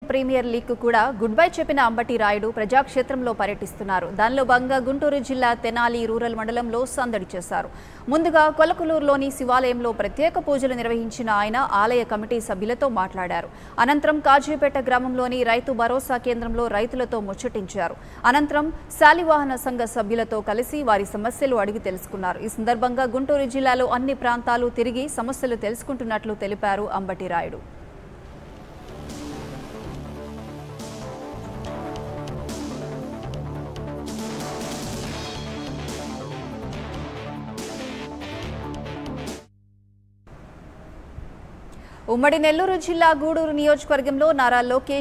premier league కూడా goodbye చెప్పిన అంబటి రాయుడు ప్రజాక్షేత్రంలో పర్యటిస్తున్నారు దానిలో భాగంగా గుంటూరు జిల్లా తెనాలి రూరల్ మండలంలో సందడి చేశారు ముందుగా కొలకలూరులోని శివాలయంలో ప్రత్యేక పూజలు నిర్వహించిన ఆయన ఆలయ కమిటీ సభ్యులతో మాట్లాడారు అనంతరం కాజీపేట గ్రామంలోని రైతు భరోసా కేంద్రంలో రైతులతో ముచ్చటించారు అనంతరం శాలివాహన సంఘ సభ్యులతో కలిసి వారి సమస్యలు అడిగి తెలుసుకున్నారు ఈ సందర్భంగా గుంటూరు జిల్లాలో అన్ని ప్రాంతాలు తిరిగి సమస్యలు తెలుసుకుంటున్నట్లు తెలిపారు అంబటి రాయుడు ఉమ్మడి నెల్లూరు జిల్లా గూడూరు నియోజకవర్గంలో నారా లోకేష్